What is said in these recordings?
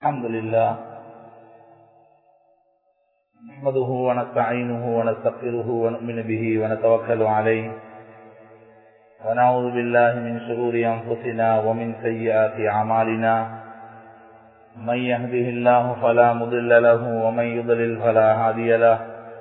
الحمد لله نحمده ونستعينه ونستغفره ونؤمن به ونتوكل عليه ونعوذ بالله من شرور أنفسنا ومن سيئات أعمالنا من يهده الله فلا مضل له ومن يضلل فلا هادي له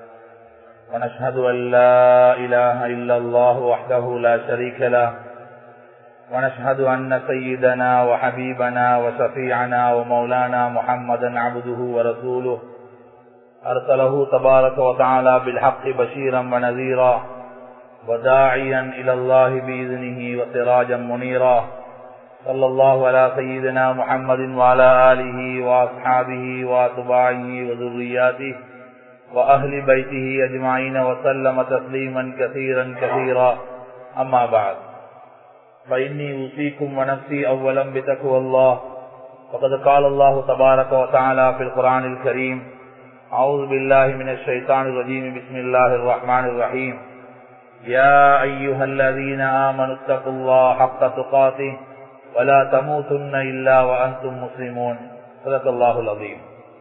ونشهد أن لا إله إلا الله وحده لا شريك له ونشهد أن سيدنا وحبيبنا وشفيعنا ومولانا محمدا عبده ورسوله أرسله تبارك وتعالى بالحق بشيرا ونذيرا وداعيا إلى الله بإذنه وسراجا منيرا صلى الله على سيدنا محمد وعلى آله وأصحابه وأتباعه وذرياته وأهل بيته أجمعين وسلم تسليما كثيرا كثيرا أما بعد فإني أوصيكم ونفسي أولا بتقوى الله وقد قال الله تبارك وتعالى في القرآن الكريم أعوذ بالله من الشيطان الرجيم بسم الله الرحمن الرحيم يا أيها الذين آمنوا اتقوا الله حق تقاته ولا تموتن إلا وأنتم مسلمون صدق الله العظيم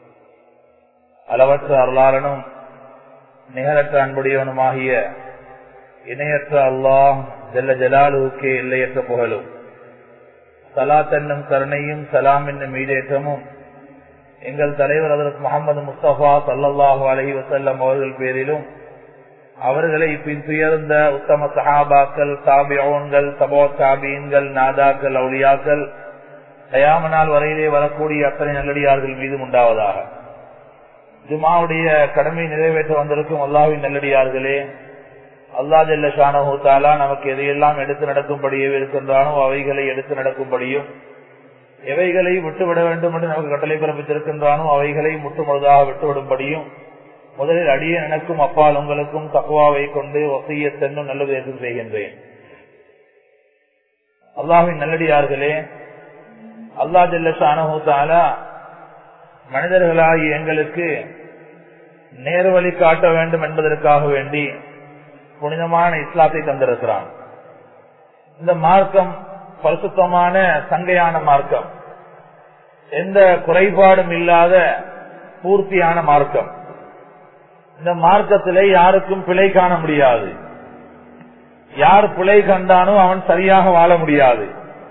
அளவற்ற அருளாளனும் நிகரற்ற அன்புடையவனுமாகிய இணையற்ற அல்லாஹ் ஜல்ல ஜலாலுக்கே எல்லையற்ற புகழும் சலாத் என்னும் கருணையும் சலாம் என்னும் ஈடேற்றமும் எங்கள் தலைவர் அதற்கு முகமது முஸ்தபா சல்லாஹூ அலஹி வசல்லம் அவர்கள் பேரிலும் அவர்களை பின்துயர்ந்த உத்தம சஹாபாக்கள் தாபியோன்கள் சபோ தாபீன்கள் நாதாக்கள் அவுளியாக்கள் தயாமனால் வரையிலே வரக்கூடிய அத்தனை நல்லடியார்கள் மீதும் உண்டாவதாக ஜுமாவுடைய கடமை நிறைவேற்ற வந்திருக்கும் அல்லாவின் நல்லடியார்களே அல்லா ஜல்ல ஷானஹூத்தாலா நமக்கு எதையெல்லாம் எடுத்து நடக்கும்படியே இருக்கின்றானோ அவைகளை எடுத்து நடக்கும்படியும் எவைகளை விட்டுவிட வேண்டும் என்று நமக்கு கட்டளை பிறப்பித்திருக்கின்றானோ அவைகளை முற்றுமுழுதாக விட்டுவிடும்படியும் முதலில் அடிய எனக்கும் அப்பால் உங்களுக்கும் தக்குவாவை கொண்டு ஒசைய தென்னும் நல்லது என்று செய்கின்றேன் அல்லாவின் நல்லடியார்களே அல்லா ஜல்ல ஷானஹூத்தாலா மனிதர்களாகி எங்களுக்கு நேர்வழி காட்ட வேண்டும் என்பதற்காக வேண்டி புனிதமான இஸ்லாத்தை தந்திருக்கிறான் இந்த மார்க்கம் பரிசுத்தமான சங்கையான மார்க்கம் எந்த குறைபாடும் இல்லாத பூர்த்தியான மார்க்கம் இந்த மார்க்கத்திலே யாருக்கும் பிழை காண முடியாது யார் பிழை கண்டானோ அவன் சரியாக வாழ முடியாது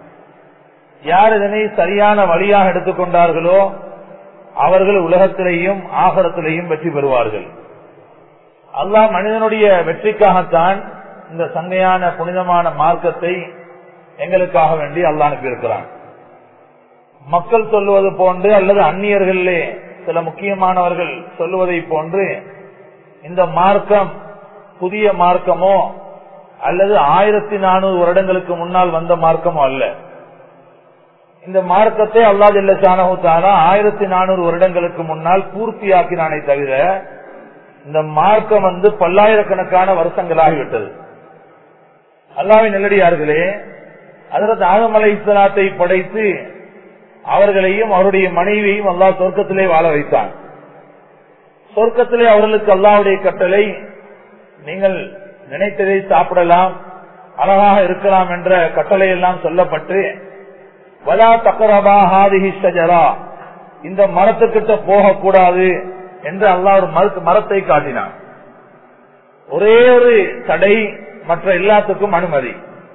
யார் இதனை சரியான வழியாக எடுத்துக்கொண்டார்களோ அவர்கள் உலகத்திலேயும் ஆகரத்திலேயும் வெற்றி பெறுவார்கள் அல்லாஹ் மனிதனுடைய வெற்றிக்காகத்தான் இந்த சங்கையான புனிதமான மார்க்கத்தை எங்களுக்காக வேண்டி அல்லா அனுப்பியிருக்கிறான் மக்கள் சொல்லுவது போன்று அல்லது அந்நியர்களே சில முக்கியமானவர்கள் சொல்லுவதை போன்று இந்த மார்க்கம் புதிய மார்க்கமோ அல்லது ஆயிரத்தி நானூறு வருடங்களுக்கு முன்னால் வந்த மார்க்கமோ அல்ல இந்த மார்க்கத்தை அல்லா ஜல்ல சானஹூத்தானா ஆயிரத்தி நானூறு வருடங்களுக்கு முன்னால் பூர்த்தியாக்கினானே தவிர இந்த மார்க்கம் வந்து பல்லாயிரக்கணக்கான வருஷங்களாகிவிட்டது அல்லாவின் நெல்லடியார்களே அதற்கு ஆகமலை இஸ்லாத்தை படைத்து அவர்களையும் அவருடைய மனைவியையும் அல்லா சொர்க்கத்திலே வாழ வைத்தான் சொர்க்கத்திலே அவர்களுக்கு அல்லாவுடைய கட்டளை நீங்கள் நினைத்ததை சாப்பிடலாம் அழகாக இருக்கலாம் என்ற கட்டளை எல்லாம் சொல்லப்பட்டு வலா தக்கரபா ஹாதிஹி ஷஜரா இந்த மரத்துக்கிட்ட போகக்கூடாது என்று அல்லா ஒரு மரத்தை காட்டினான் ஒரே ஒரு தடை மற்ற எல்லாத்துக்கும் அனுமதி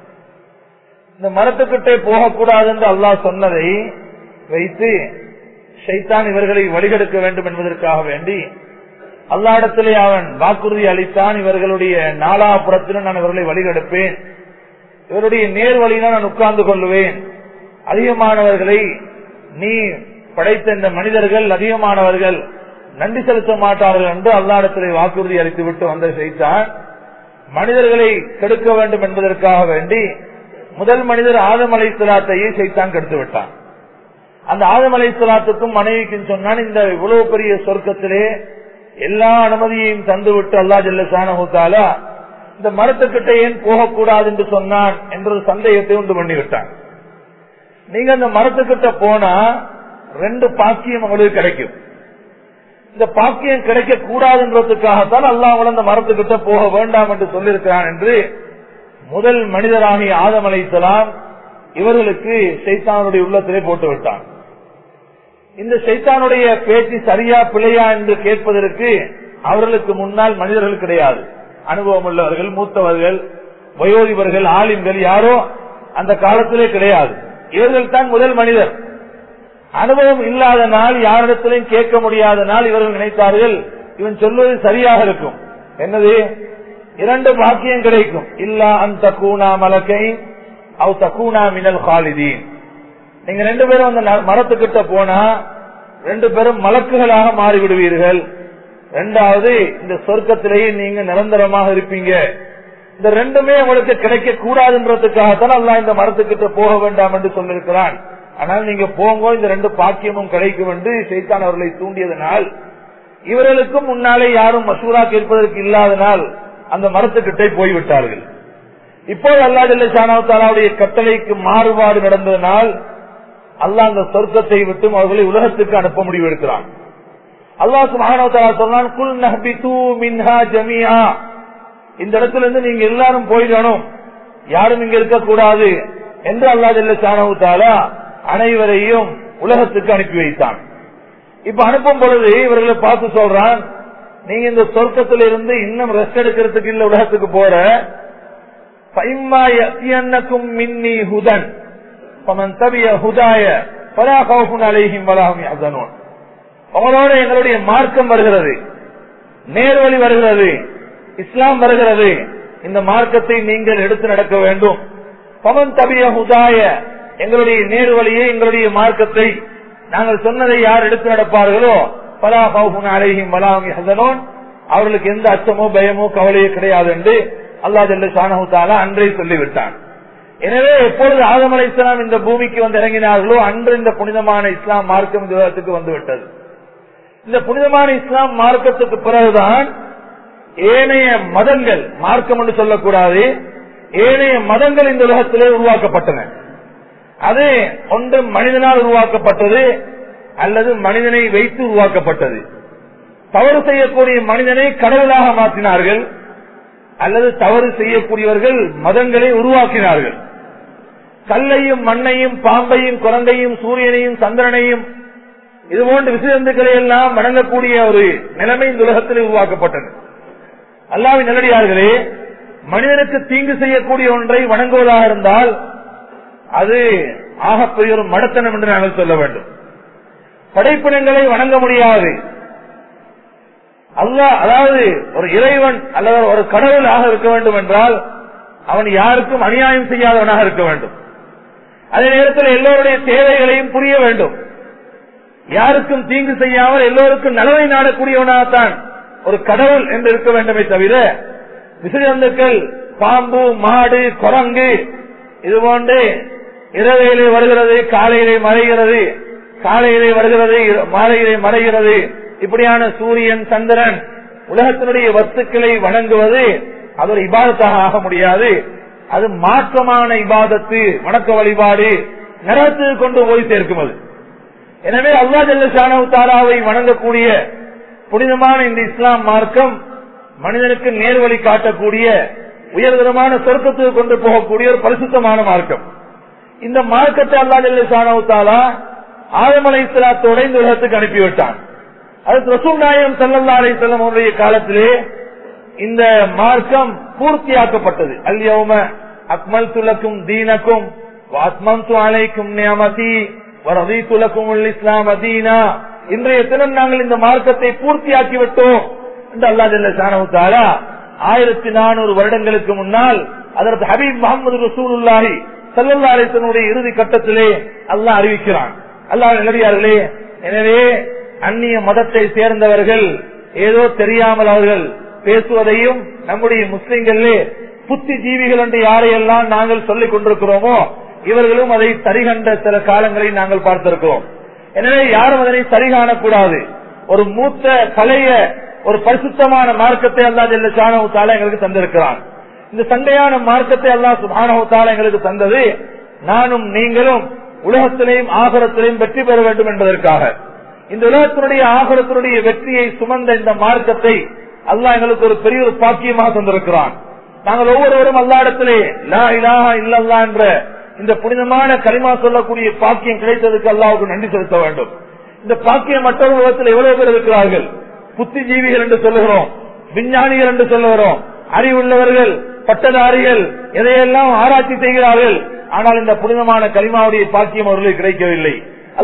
இந்த மரத்துக்கிட்டே போகக்கூடாது என்று அல்லாஹ் சொன்னதை வைத்து ஷைத்தான் இவர்களை வழிகெடுக்க வேண்டும் என்பதற்காக வேண்டி அல்லாடத்திலே அவன் வாக்குறுதி அளித்தான் இவர்களுடைய நாலாபுறத்திலும் நான் இவர்களை வழிகெடுப்பேன் இவருடைய நேர் வழியினால் நான் உட்கார்ந்து கொள்ளுவேன் அதிகமானவர்களை நீ படைத்த இந்த மனிதர்கள் அதிகமானவர்கள் நன்றி செலுத்த மாட்டார்கள் என்று அல்லாடத்திலே வாக்குறுதி அளித்து விட்டு வந்த செய்தான் மனிதர்களை கெடுக்க வேண்டும் என்பதற்காக வேண்டி முதல் மனிதர் ஆதம் அலை சிலாத்தையே செய்தான் கெடுத்து விட்டான் அந்த ஆதம் அலை சிலாத்துக்கும் மனைவிக்கும் சொன்னான் இந்த இவ்வளவு பெரிய சொர்க்கத்திலே எல்லா அனுமதியையும் தந்துவிட்டு அல்லா ஜல்ல சானஹூத்தாலா இந்த மரத்துக்கிட்ட ஏன் போகக்கூடாது என்று சொன்னான் என்ற ஒரு சந்தேகத்தை உண்டு பண்ணிவிட்டான் நீங்க அந்த மரத்துக்கிட்ட போனா ரெண்டு பாக்கியம் உங்களுக்கு கிடைக்கும் இந்த பாக்கியம் கிடைக்க கூடாதுன்றதுக்காகத்தான் அல்லாமல் அந்த மரத்துக்கிட்ட போக வேண்டாம் என்று சொல்லியிருக்கிறான் என்று முதல் மனிதராகிய ஆதம் அலைத்தலாம் இவர்களுக்கு சைத்தானுடைய உள்ளத்திலே போட்டு விட்டான் இந்த சைத்தானுடைய பேச்சு சரியா பிழையா என்று கேட்பதற்கு அவர்களுக்கு முன்னால் மனிதர்கள் கிடையாது அனுபவம் உள்ளவர்கள் மூத்தவர்கள் வயோதிபர்கள் ஆலிம்கள் யாரோ அந்த காலத்திலே கிடையாது இவர்கள் தான் முதல் மனிதர் அனுபவம் இல்லாத நாள் யாரிடத்திலையும் கேட்க முடியாத நாள் இவர்கள் நினைத்தார்கள் இவன் சொல்வது சரியாக இருக்கும் என்னது இரண்டு பாக்கியம் கிடைக்கும் இல்லா அந்த கூனா மலக்கை அவ் தக்கூனா மினல் காலிதீன் நீங்க ரெண்டு பேரும் அந்த மரத்துக்கிட்ட போனா ரெண்டு பேரும் மலக்குகளாக மாறிவிடுவீர்கள் ரெண்டாவது இந்த சொர்க்கத்திலேயே நீங்க நிரந்தரமாக இருப்பீங்க இந்த ரெண்டுமே உங்களுக்கு கிடைக்க கூடாதுன்றதுக்காகத்தான் அல்லா இந்த மரத்துக்கிட்ட போக வேண்டாம் என்று சொல்லிருக்கிறான் ஆனால் நீங்க போங்க இந்த ரெண்டு பாக்கியமும் கிடைக்கும் என்று சைத்தான் அவர்களை தூண்டியதனால் இவர்களுக்கும் முன்னாலே யாரும் மசூரா கேட்பதற்கு இல்லாதனால் அந்த மரத்துக்கிட்டே போய்விட்டார்கள் இப்போது அல்லா ஜல்லாவுடைய கட்டளைக்கு மாறுபாடு நடந்ததனால் அல்லாஹ் அந்த சொர்க்கத்தை விட்டும் அவர்களை உலகத்துக்கு அனுப்ப முடிவு எடுக்கிறான் அல்லாஹ் சுபானவத்தாலா சொன்னான் குல் நஹ்பிது மின்ஹா ஜமியா இந்த இடத்துல இருந்து நீங்க எல்லாரும் போயிடணும் யாரும் இங்க இருக்கக்கூடாது என்று அல்லா ஜல்ல சானவுத்தாலா அனைவரையும் உலகத்துக்கு அனுப்பி வைத்தான் இப்ப அனுப்பும் பொழுது இவர்களை பார்த்து சொல்றான் நீங்க இந்த சொர்க்கத்தில இருந்து இன்னும் ரெஸ்ட் எடுக்கிறதுக்கு இல்ல உலகத்துக்கு போற மின்னி ஹுதன் பமன் தபிய ஹுதாய பலா கௌஃபுன் அலைஹிம் வலாஹும் யஹ்சனூன் அவங்களோட எங்களுடைய மார்க்கம் வருகிறது நேர்வழி வருகிறது இஸ்லாம் வருகிறது இந்த மார்க்கத்தை நீங்கள் எடுத்து நடக்க வேண்டும் பமன் தபிய ஹுதாய எங்களுடைய நேர்வழியை எங்களுடைய மார்க்கத்தை நாங்கள் சொன்னதை யார் எடுத்து நடப்பார்களோ பலா கௌஃபுன் அலைஹிம் வலாஹும் யஹ்சனூன் அவர்களுக்கு எந்த அச்சமோ பயமோ கவலையோ கிடையாது என்று அல்லா ஜல்ல ஷானஹு தாலா அன்றே சொல்லிவிட்டான் எனவே எப்பொழுது ஆதம் அலை இஸ்லாம் இந்த பூமிக்கு வந்து இறங்கினார்களோ அன்று இந்த புனிதமான இஸ்லாம் மார்க்கம் இந்த உலகத்துக்கு வந்துவிட்டது இந்த புனிதமான இஸ்லாம் மார்க்கத்துக்கு பிறகுதான் ஏனைய மதங்கள் மார்க்கம் என்று சொல்லக்கூடாது ஏனைய மதங்கள் இந்த உலகத்திலே உருவாக்கப்பட்டன அது ஒன்று மனிதனால் உருவாக்கப்பட்டது அல்லது மனிதனை வைத்து உருவாக்கப்பட்டது தவறு செய்யக்கூடிய மனிதனை கடவுளாக மாற்றினார்கள் அல்லது தவறு செய்யக்கூடியவர்கள் மதங்களை உருவாக்கினார்கள் கல்லையும் மண்ணையும் பாம்பையும் குரங்கையும் சூரியனையும் சந்திரனையும் இது போன்ற விசிறந்துக்களை எல்லாம் வணங்கக்கூடிய ஒரு நிலைமை இந்த உலகத்தில் உருவாக்கப்பட்டது அல்லாவின் நல்லடியார்களே மனிதனுக்கு தீங்கு செய்யக்கூடிய ஒன்றை வணங்குவதாக இருந்தால் அது ஆகப்பெரிய ஒரு மடத்தனம் என்று நாங்கள் சொல்ல வேண்டும் படைப்பினங்களை வணங்க முடியாது அல்லா அதாவது ஒரு இறைவன் அல்லது ஒரு கடவுளாக இருக்க வேண்டும் என்றால் அவன் யாருக்கும் அநியாயம் செய்யாதவனாக இருக்க வேண்டும் அதே நேரத்தில் எல்லோருடைய தேவைகளையும் புரிய வேண்டும் யாருக்கும் தீங்கு செய்யாமல் எல்லோருக்கும் நலவை நாடக்கூடியவனாகத்தான் ஒரு கடவுள் என்று இருக்க வேண்டுமே தவிர விசிறந்துக்கள் பாம்பு மாடு குரங்கு இது போன்று இரவையிலே வருகிறது காலையிலே மறைகிறது காலையிலே வருகிறது மாலையிலே மறைகிறது இப்படியான சூரியன் சந்திரன் உலகத்தினுடைய வஸ்துக்களை வணங்குவது அது ஒரு இபாதத்தாக ஆக முடியாது அது மாற்றமான இபாதத்து வணக்க வழிபாடு நிறத்துக்கு கொண்டு போய் சேர்க்கும் அது எனவே அல்லா ஜல்லு தாராவை வணங்கக்கூடிய புனிதமான இந்த இஸ்லாம் மார்க்கம் மனிதனுக்கு நேர்வழி காட்டக்கூடிய உயர்தரமான சொர்க்கத்துக்கு கொண்டு போகக்கூடிய ஒரு பரிசுத்தமான மார்க்கம் இந்த மார்க்கத்தை அல்லா ஜல்லு தாலா ஆதமலை இஸ்லாத்தோட இந்த உலகத்துக்கு அனுப்பிவிட்டான் அது ரசூல் நாயம் சல்லல்லா அலி செல்லம் அவருடைய காலத்திலே இந்த மார்க்கம் பூர்த்தியாக்கப்பட்டது அல்யௌம அக்மல் துலக்கும் தீனக்கும் அத்மம் அலைக்கும் நியமதி வரதி துலக்கும் இஸ்லாம் அதீனா இன்றைய தினம் நாங்கள் இந்த மார்க்கத்தை பூர்த்தியாக்கி விட்டோம் என்று அல்லா ஜல்ல சானவுத்தாரா ஆயிரத்தி நானூறு வருடங்களுக்கு முன்னால் அதற்கு ஹபீப் முகமது ரசூலுல்லாஹி சல்லல்லா அலிசனுடைய இறுதி கட்டத்திலே அல்லாஹ் அறிவிக்கிறான் அல்லாஹ் நிலடியார்களே எனவே அந்நிய மதத்தை சேர்ந்தவர்கள் ஏதோ தெரியாமல் அவர்கள் பேசுவதையும் நம்முடைய முஸ்லிம்களே புத்தி ஜீவிகள் என்று யாரையெல்லாம் நாங்கள் சொல்லிக் கொண்டிருக்கிறோமோ இவர்களும் அதை சரிகண்ட சில காலங்களை நாங்கள் பார்த்திருக்கிறோம் எனவே யாரும் அதனை சரிகாணக்கூடாது ஒரு மூத்த கலைய ஒரு பரிசுத்தமான மார்க்கத்தை அல்லா ஜெல்ல சாணவத்தால எங்களுக்கு தந்திருக்கிறான் இந்த சண்டையான மார்க்கத்தை அல்லா சுபானவத்தால எங்களுக்கு தந்தது நானும் நீங்களும் உலகத்திலேயும் ஆகரத்திலையும் வெற்றி பெற வேண்டும் என்பதற்காக இந்த உலகத்தினுடைய ஆகரத்தினுடைய வெற்றியை சுமந்த இந்த மார்க்கத்தை அல்லாஹ் எங்களுக்கு ஒரு பெரிய ஒரு பாக்கியமாக தந்திருக்கிறான் நாங்கள் ஒவ்வொருவரும் அல்லா இடத்திலே லா இலாஹா இல்லல்லா என்ற இந்த புனிதமான களிமா சொல்லக்கூடிய பாக்கியம் கிடைத்ததுக்கு அல்லாவுக்கு நன்றி செலுத்த வேண்டும் இந்த பாக்கியம் மற்றொரு உலகத்தில் எவ்வளவு பேர் இருக்கிறார்கள் புத்திஜீவிகள் என்று சொல்லுகிறோம் விஞ்ஞானிகள் என்று சொல்லுகிறோம் அறிவுள்ளவர்கள் பட்டதாரிகள் எதையெல்லாம் ஆராய்ச்சி செய்கிறார்கள் ஆனால் இந்த புனிதமான கலிமாவுடைய பாக்கியம் அவர்களுக்கு கிடைக்கவில்லை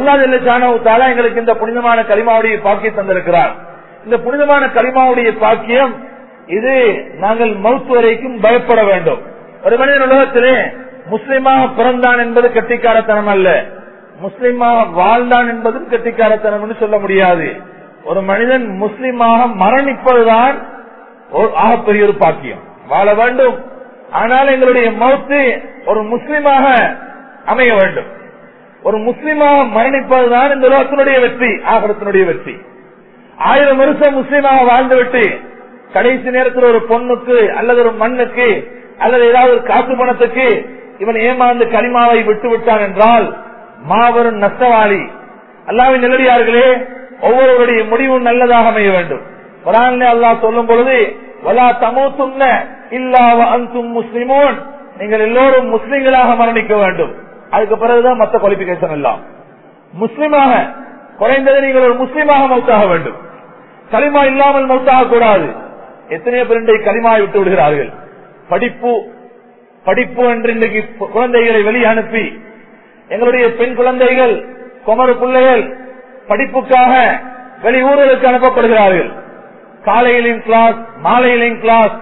அல்லாஹ் எங்களுக்கு இந்த புனிதமான கலிமாவுடைய பாக்கியம் தந்திருக்கிறார் இந்த புனிதமான கலிமாவுடைய பாக்கியம் இது நாங்கள் மௌத்து வரைக்கும் பயப்பட வேண்டும் ஒரு மனிதன் உலகத்திலே முஸ்லிமாக பிறந்தான் என்பது கெட்டிக்காரத்தனம் அல்ல முஸ்லிமாக வாழ்ந்தான் என்பதும் கெட்டிக்காரத்தனம் என்று சொல்ல முடியாது ஒரு மனிதன் முஸ்லிமாக மரணிப்பதுதான் ஒரு ஆகப்பெரிய ஒரு பாக்கியம் வாழ வேண்டும் ஆனால் எங்களுடைய மௌத்து ஒரு முஸ்லிமாக அமைய வேண்டும் ஒரு முஸ்லிமாக மரணிப்பதுதான் இந்த உலகத்தினுடைய வெற்றி ஆகரத்தினுடைய வெற்றி ஆயிரம் வருஷம் முஸ்லிமாக வாழ்ந்துவிட்டு கடைசி நேரத்தில் ஒரு பொண்ணுக்கு அல்லது ஒரு மண்ணுக்கு அல்லது ஏதாவது ஒரு காசு பணத்துக்கு இவன் ஏமாந்து களிமாவை விட்டு விட்டான் என்றால் மாபெரும் நஷ்டவாளி அல்லாவின் நிலடியார்களே ஒவ்வொருவருடைய முடிவும் நல்லதாக அமைய வேண்டும் குரான் அல்லாஹ் சொல்லும் பொழுது வலா தமூத்துன்ன இல்லாவ அந்தும் முஸ்லிமோன் நீங்கள் எல்லோரும் முஸ்லிம்களாக மரணிக்க வேண்டும் அதுக்கு பிறகுதான் மற்ற குவாலிபிகேஷன் எல்லாம் முஸ்லிமாக குறைந்தது நீங்கள் ஒரு முஸ்லிமாக மௌத்தாக வேண்டும் களிமா இல்லாமல் மௌத்தாக கூடாது எத்தனையோ பேருடைய களிமாவை விட்டு விடுகிறார்கள் படிப்பு படிப்பு என்று இன்றைக்கு குழந்தைகளை வெளியே அனுப்பி எங்களுடைய பெண் குழந்தைகள் குமரு பிள்ளைகள் படிப்புக்காக வெளியூர்களுக்கு அனுப்பப்படுகிறார்கள் காலையிலும் கிளாஸ் மாலையிலும் கிளாஸ்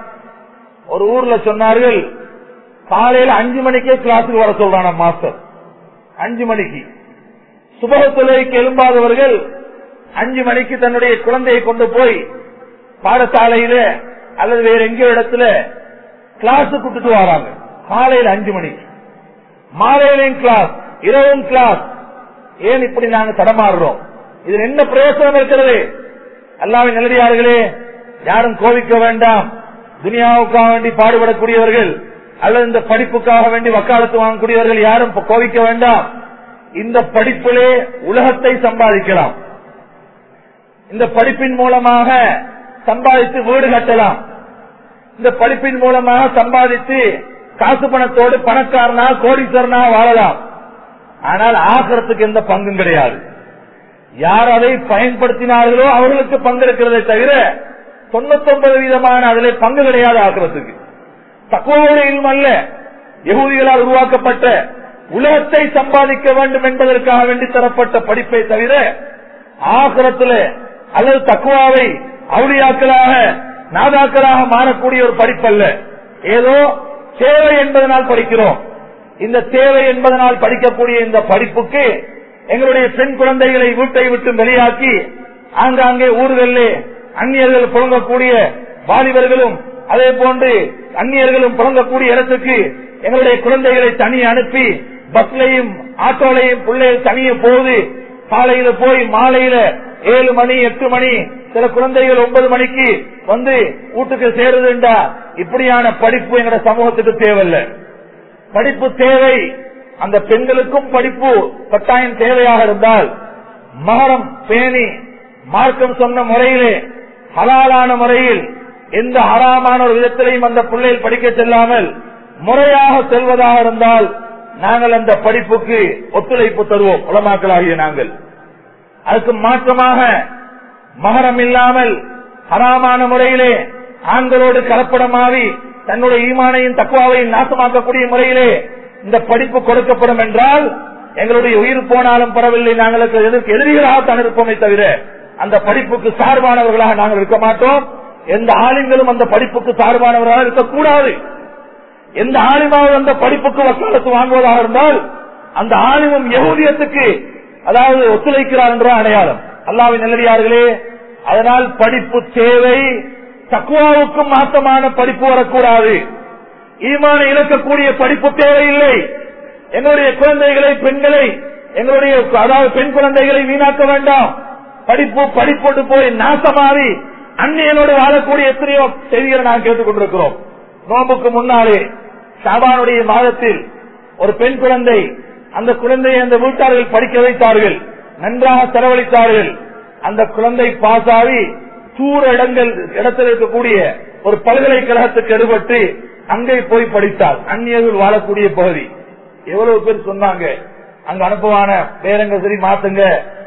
ஒரு ஊர்ல சொன்னார்கள் காலையில அஞ்சு மணிக்கே கிளாஸுக்கு வர சொல்றான மாஸ்டர் அஞ்சு மணிக்கு சுபக தொழிலுக்கு எழும்பாதவர்கள் அஞ்சு மணிக்கு தன்னுடைய குழந்தையை கொண்டு போய் பாடசாலையில அல்லது வேற எங்கேயோ இடத்துல கிளாஸ் கூட்டுட்டு வராங்க காலையில அஞ்சு மணிக்கு மாலையிலையும் கிளாஸ் இரவும் கிளாஸ் ஏன் இப்படி நாங்க தடமாறுறோம் இதுல என்ன பிரயோசனம் இருக்கிறது அல்லாவின் நிலடியார்களே யாரும் கோவிக்க வேண்டாம் துனியாவுக்காக வேண்டி பாடுபடக்கூடியவர்கள் அல்லது இந்த படிப்புக்காக வேண்டி வக்காலத்து வாங்கக்கூடியவர்கள் யாரும் கோவிக்க வேண்டாம் இந்த படிப்பிலே உலகத்தை சம்பாதிக்கலாம் இந்த படிப்பின் மூலமாக சம்பாதித்து வீடு கட்டலாம் இந்த படிப்பின் மூலமாக சம்பாதித்து காசு பணத்தோடு பணக்காரனா கோடீஸ்வரனா வாழலாம் ஆனால் ஆகிறதுக்கு எந்த பங்கும் கிடையாது யார் அதை பயன்படுத்தினார்களோ அவர்களுக்கு பங்கு இருக்கிறதை தவிர தொண்ணூத்தி ஒன்பது வீதமான அதில் பங்கு கிடையாது ஆக்கிறதுக்கு தக்குவோடைய அல்ல யகுதிகளால் உருவாக்கப்பட்ட உலகத்தை சம்பாதிக்க வேண்டும் என்பதற்காக வேண்டி தரப்பட்ட படிப்பை தவிர ஆகரத்துல அல்லது தக்குவாவை அவுளியாக்களாக நாதாக்களாக மாறக்கூடிய ஒரு படிப்பல்ல ஏதோ தேவை என்பதனால் படிக்கிறோம் இந்த தேவை என்பதனால் படிக்கக்கூடிய இந்த படிப்புக்கு எங்களுடைய பெண் குழந்தைகளை வீட்டை விட்டு வெளியாக்கி ஆங்காங்கே ஊர்களிலே அந்நியர்கள் புழங்கக்கூடிய வாலிபர்களும் அதே போன்று அந்நியர்களும் புழங்கக்கூடிய இடத்துக்கு எங்களுடைய குழந்தைகளை தனி அனுப்பி பஸ்லையும் ஆட்டோலையும் பிள்ளைகள் தனியே போகுது காலையில போய் மாலையில ஏழு மணி எட்டு மணி சில குழந்தைகள் ஒன்பது மணிக்கு வந்து வீட்டுக்கு சேருதுண்டா இப்படியான படிப்பு எங்களோட சமூகத்துக்கு தேவையில்லை படிப்பு தேவை அந்த பெண்களுக்கும் படிப்பு கட்டாயம் தேவையாக இருந்தால் மகரம் பேணி மார்க்கம் சொன்ன முறையிலே ஹலாலான முறையில் எந்த ஹராமான ஒரு விதத்திலையும் அந்த பிள்ளைகள் படிக்க செல்லாமல் முறையாக செல்வதாக இருந்தால் நாங்கள் அந்த படிப்புக்கு ஒத்துழைப்பு தருவோம் உலமாக்களாகிய நாங்கள் அதுக்கு மாற்றமாக மகரம் இல்லாமல் ஹராமான முறையிலே ஆண்களோடு கலப்படமாவி தன்னுடைய ஈமானையும் தக்குவாவையும் நாசமாக்கக்கூடிய முறையிலே இந்த படிப்பு கொடுக்கப்படும் என்றால் எங்களுடைய உயிர் போனாலும் பரவில்லை நாங்களுக்கு எதற்கு எதிரிகளாகத்தான் இருப்போமே தவிர அந்த படிப்புக்கு சார்பானவர்களாக நாங்கள் இருக்க மாட்டோம் எந்த ஆளுங்களும் அந்த படிப்புக்கு சார்பானவர்களாக இருக்கக்கூடாது எந்த ஆலிமாவது அந்த படிப்புக்கு வக்காலத்து வாங்குவதாக இருந்தால் அந்த ஆலிமும் யகுதியத்துக்கு அதாவது ஒத்துழைக்கிறார் என்ற அடையாளம் அல்லாவின் நல்லடியார்களே அதனால் படிப்பு தேவை தக்குவாவுக்கும் மாற்றமான படிப்பு வரக்கூடாது ஈமான இழக்கக்கூடிய படிப்பு தேவையில்லை எங்களுடைய குழந்தைகளை பெண்களை எங்களுடைய அதாவது பெண் குழந்தைகளை வீணாக்க வேண்டாம் படிப்பு படிப்போட்டு போய் நாசமாறி அந்நியனோடு வாழக்கூடிய எத்தனையோ செய்திகளை நான் கேட்டுக் கொண்டிருக்கிறோம் நோம்புக்கு முன்னாலே ஷாபானுடைய மாதத்தில் ஒரு பெண் குழந்தை அந்த குழந்தையை அந்த வீட்டார்கள் படிக்க வைத்தார்கள் நன்றாக செலவழித்தார்கள் அந்த குழந்தை பாஸ் ஆகி தூர இடங்கள் இடத்தில் இருக்கக்கூடிய ஒரு பல்கலைக்கழகத்துக்கு எடுபட்டு அங்கே போய் படித்தார் அந்நியர்கள் வாழக்கூடிய பகுதி எவ்வளவு பேர் சொன்னாங்க அங்க அனுப்புவான பேரங்க சரி மாத்துங்க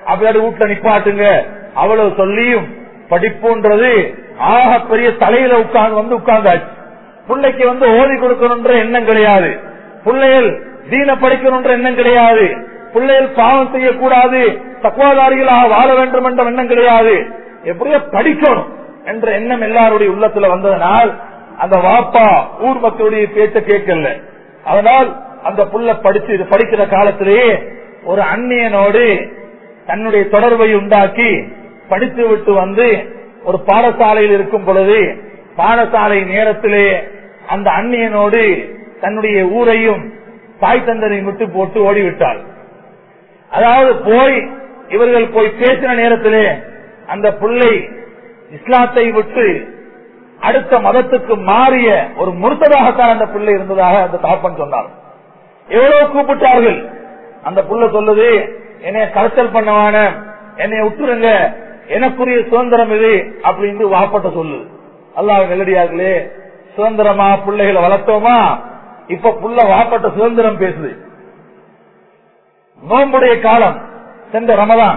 அப்படியாடி வீட்டுல நிப்பாட்டுங்க அவ்வளவு சொல்லியும் படிப்புன்றது ஆக பெரிய தலையில உட்கார்ந்து வந்து உட்கார்ந்தாச்சு பிள்ளைக்கு வந்து ஓதி கொடுக்கணும்ன்ற எண்ணம் கிடையாது பிள்ளைகள் தீன படிக்கணும்ன்ற எண்ணம் கிடையாது பிள்ளைகள் பாவம் செய்யக்கூடாது தக்குவாதாரிகளாக வாழ வேண்டும் என்ற எண்ணம் கிடையாது எப்படியோ படிக்கணும் என்ற எண்ணம் எல்லாருடைய உள்ளத்துல வந்ததனால் அந்த வாப்பா ஊர் மக்களுடைய பேச்ச கேட்கல அதனால் அந்த புள்ள படிச்சு படிக்கிற காலத்திலேயே ஒரு அந்நியனோடு தன்னுடைய தொடர்பை உண்டாக்கி படித்து விட்டு வந்து ஒரு பாடசாலையில் இருக்கும் பொழுது பாடசாலை நேரத்திலே அந்த அந்நியனோடு தன்னுடைய ஊரையும் தாய் தந்தரையும் விட்டு போட்டு ஓடிவிட்டாள் அதாவது போய் இவர்கள் போய் பேசின நேரத்திலே அந்த பிள்ளை இஸ்லாத்தை விட்டு அடுத்த மதத்துக்கு மாறிய ஒரு முருத்ததாகத்தான் அந்த பிள்ளை இருந்ததாக அந்த தாப்பன் சொன்னார் எவ்வளவு கூப்பிட்டார்கள் அந்த புள்ள சொல்லுது என்னைய கரைச்சல் பண்ணவான என்னை விட்டுருங்க எனக்குரிய சுதந்திரம் இது அப்படின்னு வாப்பட்ட சொல்லுது அல்லாஹ் நெல்லடியார்களே சுதந்திரமா பிள்ளைகளை வளர்த்தோமா இப்ப புள்ள வாப்பட்ட சுதந்திரம் பேசுது நோம்புடைய காலம் சென்ற ரமதான்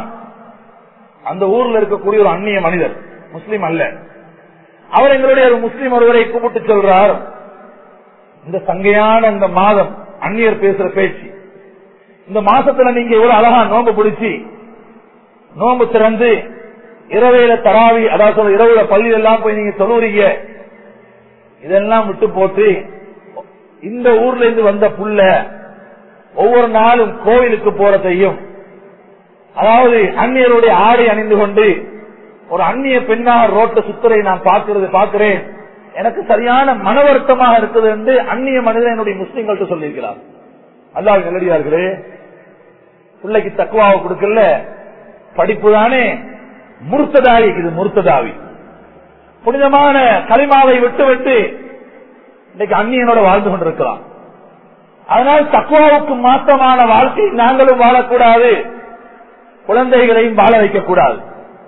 அந்த ஊர்ல இருக்கக்கூடிய ஒரு அந்நிய மனிதர் முஸ்லீம் அல்ல அவர் எங்களுடைய ஒரு முஸ்லீம் ஒருவரை கூப்பிட்டு சொல்றார் இந்த சங்கையான இந்த மாதம் அந்நியர் பேசுற பேச்சு இந்த மாசத்துல நீங்க எவ்வளவு அழகா நோம்பு பிடிச்சி நோம்பு திறந்து இரவையில தராவி அதாவது சொல்ல இரவுல பள்ளியில எல்லாம் போய் நீங்க சொல்லுறீங்க இதெல்லாம் விட்டு போட்டு இந்த ஊர்ல இருந்து வந்த புள்ள ஒவ்வொரு நாளும் கோவிலுக்கு போறதையும் அதாவது அந்நியருடைய ஆடை அணிந்து கொண்டு ஒரு அந்நிய பெண்ணாக ரோட்ட சுத்தரை நான் பார்க்கிறது பார்க்கிறேன் எனக்கு சரியான மன வருத்தமாக இருக்குது என்று அந்நிய மனிதன் என்னுடைய முஸ்லிம்கள்ட்ட சொல்லியிருக்கிறார் அல்லாஹ் நல்லடியார்களே பிள்ளைக்கு தக்குவாவை கொடுக்கல படிப்பு தானே முருத்ததாவி இது முருத்ததாவி புனிதமான களிமாவை விட்டு விட்டு இன்னைக்கு அந்நியனோட வாழ்ந்து கொண்டிருக்கலாம் அதனால் தக்குவாவுக்கு மாற்றமான வாழ்க்கை நாங்களும் வாழக்கூடாது குழந்தைகளையும் வாழ வைக்கக்கூடாது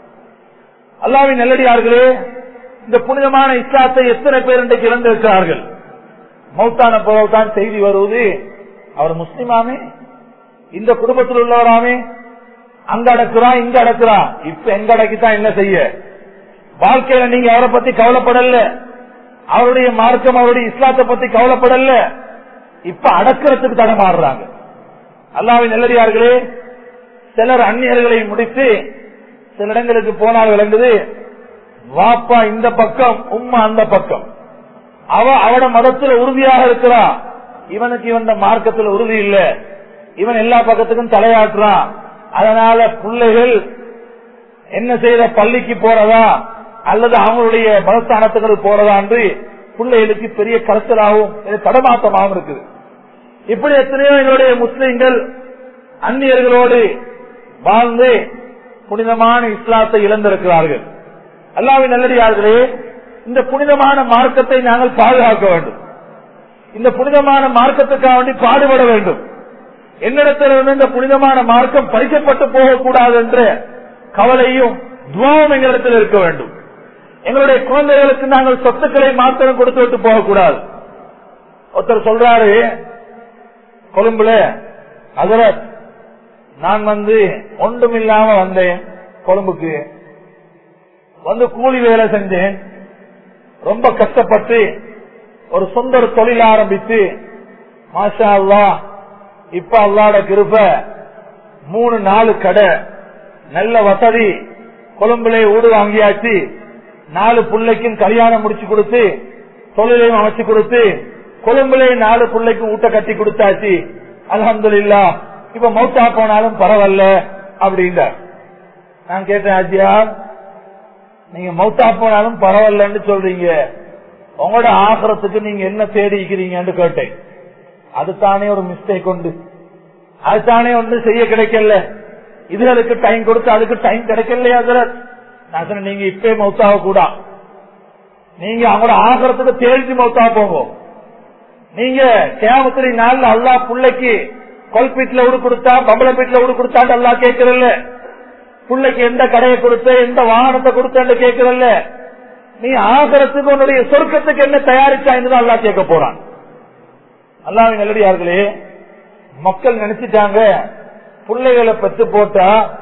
அல்லாவின் நல்லடியார்களே இந்த புனிதமான இஸ்லாத்தை எத்தனை பேர் இன்றைக்கு இழந்திருக்கிறார்கள் மௌத்தான போதான் செய்தி வருவது அவர் முஸ்லிமாமே இந்த குடும்பத்தில் உள்ளவராமே அங்க அடக்குறா இங்க அடக்குறா இப்ப எங்க அடக்கித்தான் என்ன செய்ய வாழ்க்கையில நீங்க அவரை பத்தி கவலைப்படல அவருடைய மார்க்கம் அவருடைய இஸ்லாத்தை பத்தி கவலைப்படல இப்ப அடக்கிறதுக்கு தடமாடுறாங்க அல்லாவின் நல்லடியார்களே சிலர் அந்நியர்களை முடித்து சில இடங்களுக்கு போனால் விளங்குது வாப்பா இந்த பக்கம் உம்மா அந்த பக்கம் அவ அவட மதத்துல உறுதியாக இருக்கிறா இவனுக்கு இவன் மார்க்கத்துல உறுதி இல்ல இவன் எல்லா பக்கத்துக்கும் தலையாட்டுறான் அதனால பிள்ளைகள் என்ன செய்யற பள்ளிக்கு போறதா அல்லது அவங்களுடைய மதஸ்தானத்துக்கு போறதா என்று பிள்ளைகளுக்கு பெரிய கருத்தலாகவும் தடமாற்றமாகவும் இருக்குது இப்படி எத்தனையோ எங்களுடைய முஸ்லிம்கள் அந்நியர்களோடு வாழ்ந்து புனிதமான இஸ்லாத்தை இழந்திருக்கிறார்கள் அல்லாவின் நல்லடியார்களே இந்த புனிதமான மார்க்கத்தை நாங்கள் பாதுகாக்க வேண்டும் இந்த புனிதமான மார்க்கத்துக்காக வேண்டி பாடுபட வேண்டும் என்னிடத்தில் இருந்து இந்த புனிதமான மார்க்கம் பறிக்கப்பட்டு போகக்கூடாது என்ற கவலையும் துவாவும் எங்களிடத்தில் இருக்க வேண்டும் எங்களுடைய குழந்தைகளுக்கு நாங்கள் சொத்துக்களை மாத்திரம் கொடுத்து விட்டு போகக்கூடாது ஒருத்தர் சொல்றாரு கொழும்புல அகரத் நான் வந்து ஒன்றும் இல்லாம வந்தேன் கொழும்புக்கு வந்து கூலி வேலை செஞ்சேன் ரொம்ப கஷ்டப்பட்டு ஒரு சொந்த தொழில் ஆரம்பித்து மாஷா அல்லா இப்ப அல்லாட கிருப்ப மூணு நாலு கடை நல்ல வசதி கொழும்புல வீடு வாங்கியாச்சு நாலு பிள்ளைக்கும் கல்யாணம் முடிச்சு கொடுத்து தொழிலையும் அமைச்சு கொடுத்து கொழும்புல நாலு பிள்ளைக்கு ஊட்ட கட்டி கொடுத்தாச்சு அலமதுல்லா இப்ப மௌத்தா போனாலும் பரவாயில்ல அப்படின்ற நான் கேட்டேன் ஆச்சியா நீங்க மௌத்தா போனாலும் பரவாயில்லன்னு சொல்றீங்க உங்களோட ஆசிரத்துக்கு நீங்க என்ன தேடிக்கிறீங்கன்னு கேட்டேன் அதுதானே ஒரு மிஸ்டேக் உண்டு அதுதானே ஒன்று செய்ய கிடைக்கல இதுகளுக்கு டைம் கொடுத்து அதுக்கு டைம் கிடைக்கலையா சார் நான் சொன்னேன் நீங்க இப்பே மௌத்தாக கூட நீங்க அவங்களோட ஆசிரத்துக்கு தேடி மௌத்தா போங்க நீங்க கேமத்திரி நாள்ல அல்லா பிள்ளைக்கு கொல்பீட்ல விடு கொடுத்தா பம்பள பீட்ல விடு கொடுத்தாண்டு அல்லா கேட்கறல்ல பிள்ளைக்கு எந்த கடையை கொடுத்த எந்த வாகனத்தை கொடுத்தாண்டு கேட்கறல்ல நீ ஆகரத்துக்கு உன்னுடைய சொர்க்கத்துக்கு என்ன தயாரிச்சா என்று அல்லா கேட்க போறான் அல்லாவின் நல்லடியார்களே மக்கள் நினைச்சிட்டாங்க பிள்ளைகளை பெற்று போட்டா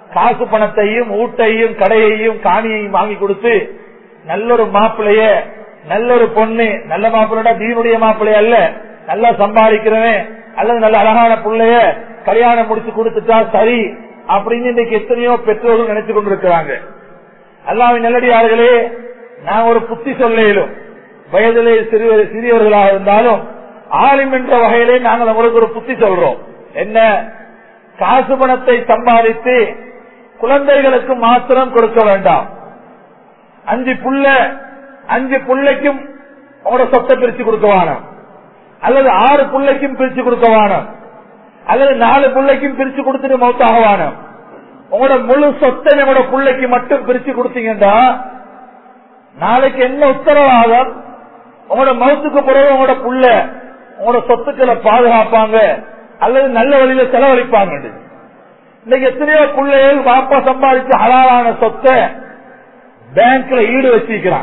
காசு பணத்தையும் ஊட்டையும் கடையையும் காணியையும் வாங்கி கொடுத்து நல்ல ஒரு மாப்பிளைய நல்ல ஒரு பொண்ணு நல்ல மாப்பிள்ளை தீனுடைய மாப்பிள்ளை அல்ல நல்லா சம்பாதிக்கிறவன் அல்லது நல்ல அழகான பிள்ளைய கல்யாணம் முடிச்சு கொடுத்துட்டா சரி அப்படின்னு இன்னைக்கு எத்தனையோ பெற்றோர்கள் நினைச்சு கொண்டிருக்கிறாங்க அல்லாவின் நல்லடியார்களே நான் ஒரு புத்தி சொல்லும் வயதிலே சிறிய சிறியவர்களாக இருந்தாலும் ஆலிம் என்ற வகையிலே நாங்கள் உங்களுக்கு ஒரு புத்தி சொல்றோம் என்ன காசு பணத்தை சம்பாதித்து குழந்தைகளுக்கு மாத்திரம் கொடுக்க வேண்டாம் அஞ்சு புள்ள அஞ்சு புள்ளைக்கும் உங்களோட சொத்தை பிரிச்சு கொடுக்க வேணும் அல்லது ஆறு புள்ளைக்கும் பிரிச்சு கொடுக்க வேணும் அல்லது நாலு புள்ளைக்கும் பிரிச்சு கொடுத்துட்டு மௌத்தாக வேணும் உங்களோட முழு சொத்தை உங்களோட பிள்ளைக்கு மட்டும் பிரிச்சு கொடுத்தீங்கன்னா நாளைக்கு என்ன உத்தரவாதம் உங்களோட மௌத்துக்கு பிறகு உங்களோட புள்ள உங்களோட சொத்துக்களை பாதுகாப்பாங்க அல்லது நல்ல வழியில செலவழிப்பாங்க இன்னைக்கு எத்தனையோ பிள்ளைகள் வாப்பா சம்பாதிச்சு ஹலாலான சொத்தை பேங்க்ல ஈடு வச்சிருக்கிறான்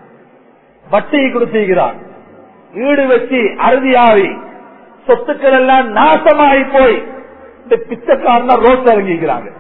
வட்டி கொடுத்திருக்கிறான் ஈடு வச்சு அறுதியாவி சொத்துக்கள் எல்லாம் நாசமாகி போய் இந்த பிச்சைக்காரனா ரோட் இறங்கிக்கிறாங்க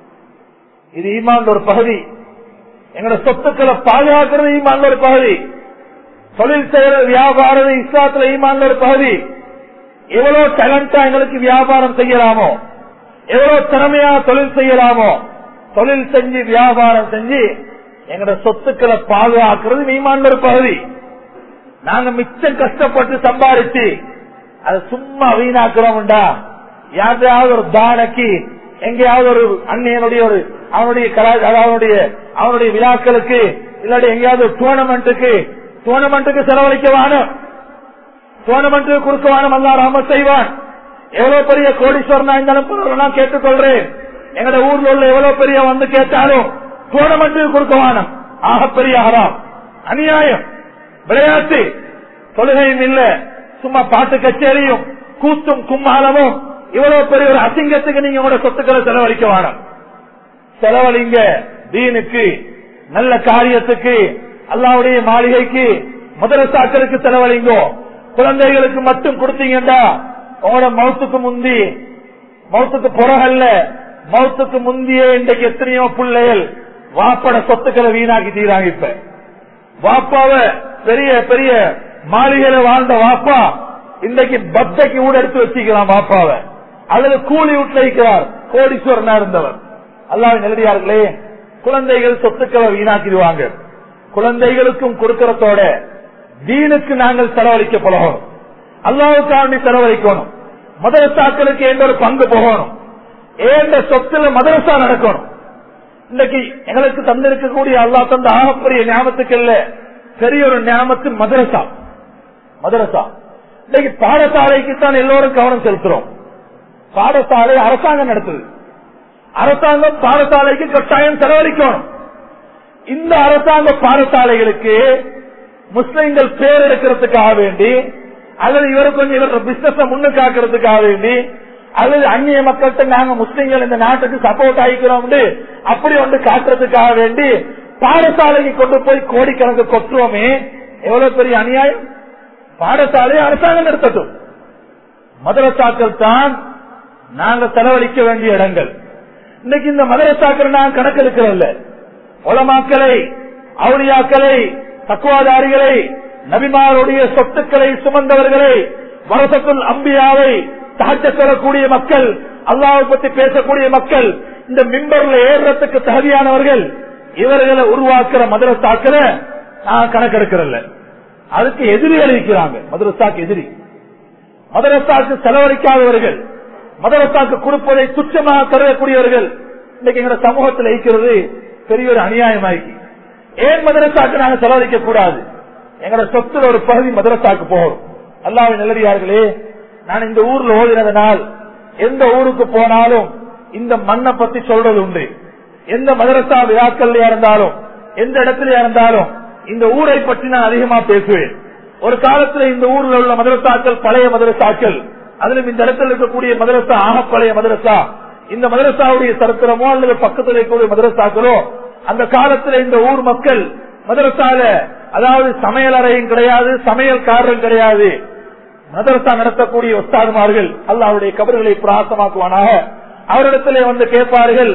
இது ஈமான் ஒரு பகுதி எங்களோட சொத்துக்களை பாதுகாக்கிறது ஈமான் ஒரு பகுதி தொழில் செய்யற வியாபாரம் இஸ்லாத்துல ஈமான் ஒரு பகுதி எவ்வளவு டேலண்டா எங்களுக்கு வியாபாரம் செய்யலாமோ எவ்வளவு திறமையா தொழில் செய்யலாமோ தொழில் செஞ்சு வியாபாரம் செஞ்சு எங்களோட சொத்துக்களை பாதுகாக்கிறது ஈமான் ஒரு பகுதி நாங்க மிச்சம் கஷ்டப்பட்டு சம்பாதிச்சு அதை சும்மா வீணாக்குறோம்டா யாரையாவது ஒரு தானக்கு எங்கேயாவது ஒரு அன்னையனுடைய ஒரு அவனுடைய கலா அவனுடைய அவனுடைய விழாக்களுக்கு இல்லாட்டி எங்கேயாவது டூர்னமெண்ட்டுக்கு டூர்னமெண்ட்டுக்கு செலவழிக்க வாணும் டூர்னமெண்ட்டுக்கு கொடுக்க வாணும் அல்லா ராம செய்வான் எவ்வளவு பெரிய கோடீஸ்வரனா இருந்தாலும் நான் கேட்டுக்கொள்றேன் எங்கட ஊர்ல உள்ள எவ்வளவு பெரிய வந்து கேட்டாலும் டூர்னமெண்ட்டுக்கு கொடுக்க வானம் ஆகப்பெரிய ஹராம் அநியாயம் விளையாட்டு தொழுகையும் இல்ல சும்மா பாட்டு கச்சேரியும் கூத்தும் கும்மாலமும் இவ்வளவு பெரிய ஒரு அசிங்கத்துக்கு நீங்க உங்களோட சொத்துக்களை செலவழிக்க வேணும் செலவழிங்க தீனுக்கு நல்ல காரியத்துக்கு அல்லாவுடைய மாளிகைக்கு முதலசாக்களுக்கு செலவழிங்கோ குழந்தைகளுக்கு மட்டும் கொடுத்தீங்கடா உங்களோட மௌத்துக்கு முந்தி மௌத்துக்கு புறகல்ல மௌத்துக்கு முந்தியே இன்றைக்கு எத்தனையோ பிள்ளைகள் வாப்பட சொத்துக்களை வீணாக்கி தீராங்க இப்ப வாப்பாவ பெரிய பெரிய மாளிகையில வாழ்ந்த வாப்பா இன்றைக்கு பத்தைக்கு ஊட எடுத்து வச்சுக்கலாம் வாப்பாவ அல்லது கூலி வீட்டுல இருக்கிறார் கோடீஸ்வரனா இருந்தவர் அல்லாஹ் நெல்லடியார்களே குழந்தைகள் சொத்துக்களை வீணாக்கிடுவாங்க குழந்தைகளுக்கும் கொடுக்கறதோட தீனுக்கு நாங்கள் செலவழிக்க பழகணும் அல்லாவுக்காண்டி செலவழிக்கணும் மதரசாக்களுக்கு எந்த ஒரு பங்கு போகணும் ஏந்த சொத்துல மதரசா நடக்கணும் இன்னைக்கு எங்களுக்கு தந்திருக்கக்கூடிய அல்லா தந்த ஆகப்பெரிய ஞாபகத்துக்கு இல்ல பெரிய ஒரு ஞாபகத்து மதரசா மதரசா இன்னைக்கு பாடசாலைக்கு தான் எல்லோரும் கவனம் செலுத்துறோம் பாடசாலை அரசாங்கம் நடத்துது அரசாங்கம் பாடசாலைக்கு கட்டாயம் செலவழிக்கணும் இந்த அரசாங்க பாடசாலைகளுக்கு முஸ்லிம்கள் பேர் எடுக்கிறதுக்காக வேண்டி அல்லது இவரு கொஞ்சம் இவர பிசினஸ் முன்னுக்காக்குறதுக்காக வேண்டி அல்லது அந்நிய மக்கள்கிட்ட நாங்க முஸ்லிம்கள் இந்த நாட்டுக்கு சப்போர்ட் ஆகிக்கிறோம் அப்படி ஒன்று காட்டுறதுக்காக வேண்டி பாடசாலைக்கு கொண்டு போய் கோடிக்கணக்கு கொட்டுவோமே எவ்வளவு பெரிய அநியாயம் பாடசாலையை அரசாங்கம் நடத்தட்டும் மதரசாக்கள் தான் நாங்க செலவழிக்க வேண்டிய இடங்கள் இன்னைக்கு இந்த மதரசாக்கள் நான் கணக்கெடுக்கிறோம்ல உலமாக்களை அவுளியாக்களை தக்குவாதாரிகளை நபிமாருடைய சொத்துக்களை சுமந்தவர்களை வரசத்துல் அம்பியாவை தகச்சக்கூடிய மக்கள் அல்லாவை பத்தி பேசக்கூடிய மக்கள் இந்த மிம்பர்ல ஏறுறதுக்கு தகுதியானவர்கள் இவர்களை உருவாக்குற மதரசாக்களை நான் கணக்கெடுக்கிறல்ல அதுக்கு எதிரிகள் இருக்கிறாங்க மதரசாக்கு எதிரி மதரசாக்கு செலவழிக்காதவர்கள் மதரசாக்கு கொடுப்பதை துச்சமாக கருதக்கூடியவர்கள் இன்னைக்கு எங்க சமூகத்தில் இருக்கிறது பெரிய ஒரு அநியாயமாக்கி ஏன் மதரசாக்கு நாங்க செலவழிக்க கூடாது எங்களோட சொத்துல ஒரு பகுதி மதரசாக்கு போகும் அல்லாவின் நல்லடியார்களே நான் இந்த ஊர்ல ஓதினதனால் எந்த ஊருக்கு போனாலும் இந்த மண்ணை பத்தி சொல்றது உண்டு எந்த மதரசா விழாக்கள்லயா இருந்தாலும் எந்த இடத்துல இருந்தாலும் இந்த ஊரை பற்றி நான் அதிகமா பேசுவேன் ஒரு காலத்துல இந்த ஊர்ல உள்ள மதரசாக்கள் பழைய மதரசாக்கள் அதிலும் இந்த இடத்துல இருக்கக்கூடிய மதரசா ஆக பழைய மதரசா இந்த மதரசாவுடைய சரித்திரமோ அல்லது பக்கத்தில் இருக்கக்கூடிய மதரசாக்களோ அந்த காலத்துல இந்த ஊர் மக்கள் மதரசால அதாவது சமையல் அறையும் கிடையாது சமையல்காரரும் கிடையாது மதரசா நடத்தக்கூடிய ஒஸ்தாதுமார்கள் அல்லாவுடைய கபர்களை பிராசமாக்குவானாக அவரிடத்திலே வந்து கேட்பார்கள்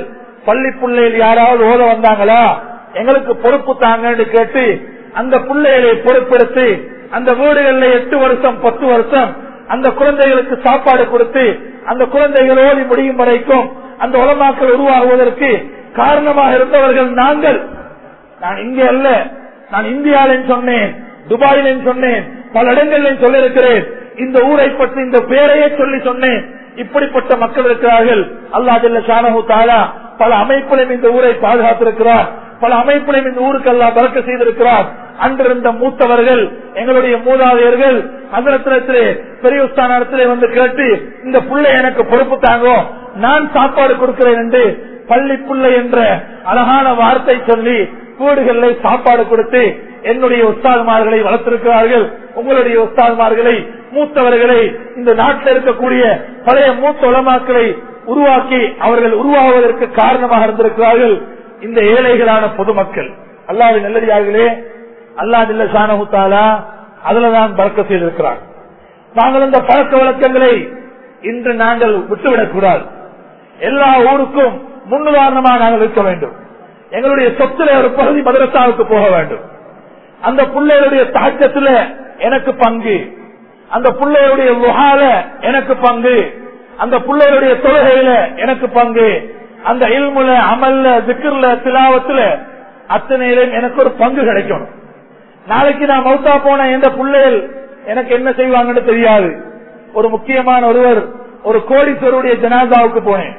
பள்ளி பிள்ளைகள் யாராவது ஓத வந்தாங்களா எங்களுக்கு பொறுப்பு தாங்கன்னு கேட்டு அந்த பிள்ளைகளை பொறுப்பெடுத்து அந்த வீடுகளில் எட்டு வருஷம் பத்து வருஷம் அந்த குழந்தைகளுக்கு சாப்பாடு கொடுத்து அந்த குழந்தைகள் ஓதி முடியும் வரைக்கும் அந்த உலமாக்கள் உருவாகுவதற்கு காரணமாக இருந்தவர்கள் நாங்கள் நான் இங்கே அல்ல நான் இந்தியாவிலும் சொன்னேன் துபாயிலும் சொன்னேன் பல இடங்களிலும் சொல்லியிருக்கிறேன் இந்த ஊரை பற்றி இந்த பேரையே சொல்லி சொன்னேன் இப்படிப்பட்ட மக்கள் இருக்கிறார்கள் அல்லாஹ் ஷானஹு தாலா பல அமைப்புலையும் இந்த ஊரை பாதுகாத்திருக்கிறார் பல அமைப்புலையும் இந்த ஊருக்கு எல்லாம் பறக்க செய்திருக்கிறார் அன்றிருந்த மூத்தவர்கள் எங்களுடைய மூதாதையர்கள் அதனத்திலே பெரிய உஸ்தானத்திலே வந்து கேட்டு இந்த புள்ளை எனக்கு பொறுப்பு தாங்கோ நான் சாப்பாடு கொடுக்கிறேன் என்று பள்ளி புள்ளை என்ற அழகான வார்த்தை சொல்லி வீடுகளில் சாப்பாடு கொடுத்து என்னுடைய உஸ்தாதுமார்களை வளர்த்திருக்கிறார்கள் உங்களுடைய உஸ்தாதுமார்களை மூத்தவர்களை இந்த நாட்டில் இருக்கக்கூடிய பழைய மூத்த உலமாக்களை உருவாக்கி அவர்கள் உருவாகுவதற்கு காரணமாக இருந்திருக்கிறார்கள் இந்த ஏழைகளான பொதுமக்கள் அல்லாவின் நல்லடியார்களே அல்லா நில்ல சானகுத்தாலா அதுலதான் பறக்க செய்திருக்கிறார் நாங்கள் இந்த பழக்க வழக்கங்களை இன்று நாங்கள் விட்டுவிடக் கூடாது எல்லா ஊருக்கும் முன்னுதாரணமாக நாங்கள் இருக்க வேண்டும் எங்களுடைய சொத்துல ஒரு பகுதி மதரசாவுக்கு போக வேண்டும் அந்த பிள்ளைகளுடைய தாக்கத்துல எனக்கு பங்கு அந்த பிள்ளைகளுடைய முகால எனக்கு பங்கு அந்த பிள்ளைகளுடைய தொழுகையில எனக்கு பங்கு அந்த இல்முல அமல்ல திக்கர்ல திலாவத்துல அத்தனையிலும் எனக்கு ஒரு பங்கு கிடைக்கணும் நாளைக்கு நான் மௌத்தா போன எந்த பிள்ளைகள் எனக்கு என்ன செய்வாங்கன்னு தெரியாது ஒரு முக்கியமான ஒருவர் ஒரு கோடீஸ்வருடைய ஜனாதாவுக்கு போனேன்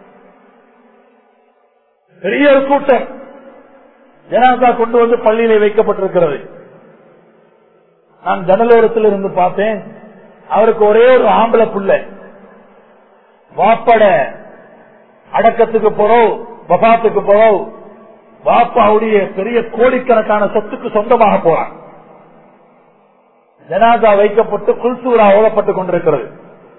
பெரிய ஒரு கூட்டம் ஜனாதா கொண்டு வந்து பள்ளியில வைக்கப்பட்டிருக்கிறது நான் ஜனலோரத்தில் இருந்து பார்த்தேன் அவருக்கு ஒரே ஒரு ஆம்பளை புள்ள வாப்பட அடக்கத்துக்கு போறோம் வபாத்துக்கு போறோம் வாப்பாவுடைய பெரிய கோடிக்கணக்கான சொத்துக்கு சொந்தமாக போறான் ஜனாதா வைக்கப்பட்டு குல்சூரா ஓடப்பட்டுக் கொண்டிருக்கிறது